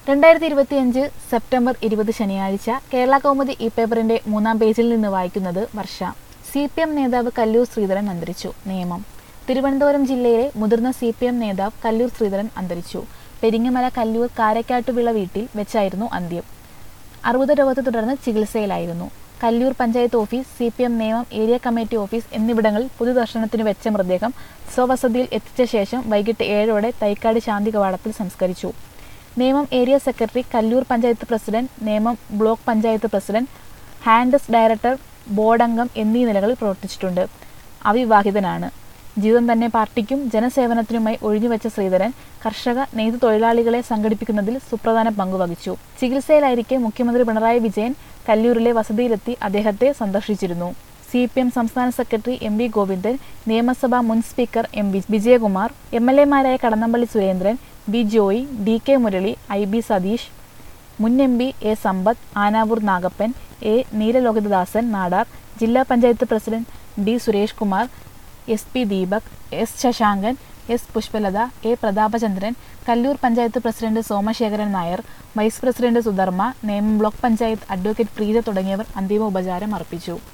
രണ്ടായിരത്തി ഇരുപത്തിയഞ്ച് സെപ്റ്റംബർ ഇരുപത് ശനിയാഴ്ച കേരള കൗമുദി ഇ പേപ്പറിന്റെ മൂന്നാം പേജിൽ നിന്ന് വായിക്കുന്നത് വർഷ സി പി എം നേതാവ് കല്ലൂർ ശ്രീധരൻ അന്തരിച്ചു നിയമം തിരുവനന്തപുരം ജില്ലയിലെ മുതിർന്ന സി പി എം നേതാവ് കല്ലൂർ ശ്രീധരൻ അന്തരിച്ചു പെരിങ്ങമല കല്ലൂർ കാരക്കാട്ടുവിള വീട്ടിൽ വെച്ചായിരുന്നു അന്ത്യം അറുപത് രോഗത്തെ തുടർന്ന് ചികിത്സയിലായിരുന്നു Kallur panchayat office C P M നിയമം ഏരിയ കമ്മിറ്റി ഓഫീസ് എന്നിവിടങ്ങളിൽ പൊതുദർശനത്തിന് വെച്ച മൃതദേഹം സ്വവസതിയിൽ എത്തിച്ച ശേഷം വൈകിട്ട് ഏഴോടെ തൈക്കാട് ശാന്തി കവാടത്തിൽ സംസ്കരിച്ചു Nemom area secretary Kallur panchayat president Nemom block panchayat president Hantex director board അംഗം എന്നീ നിലകളിൽ പ്രവർത്തിച്ചിട്ടുണ്ട് അവിവാഹിതനാണ് ജീവിതം തന്നെ പാർട്ടിക്കും ജനസേവനത്തിനുമായി ഒഴിഞ്ഞുവെച്ച ശ്രീധരൻ കർഷക നെയ്തു തൊഴിലാളികളെ സംഘടിപ്പിക്കുന്നതിൽ സുപ്രധാന പങ്കുവഹിച്ചു ചികിത്സയിലായിരിക്കെ മുഖ്യമന്ത്രി പിണറായി വിജയൻ കല്ലൂരിലെ വസതിയിലെത്തി അദ്ദേഹത്തെ സന്ദർശിച്ചിരുന്നു സി പി എം സംസ്ഥാന സെക്രട്ടറി എം വി ഗോവിന്ദൻ നിയമസഭാ മുൻ speaker M V Vijayakumar M L എമാരായ Kadannappally Surendran B Joy D K Murali I B Sathish മുൻ M P A Sampath Anavoor Nagappan A Neelalohithadasan Nadar ജില്ലാ panchayat president D Suresh Kumar S P Deepak S Sasankan S Pushpalatha A Prathapachandran Kallur panchayat president Somasekharan Nair vice president Sudharma Nemom block panchayat advocate Preetha തുടങ്ങിയവർ അന്തിമോപചാരം അർപ്പിച്ചു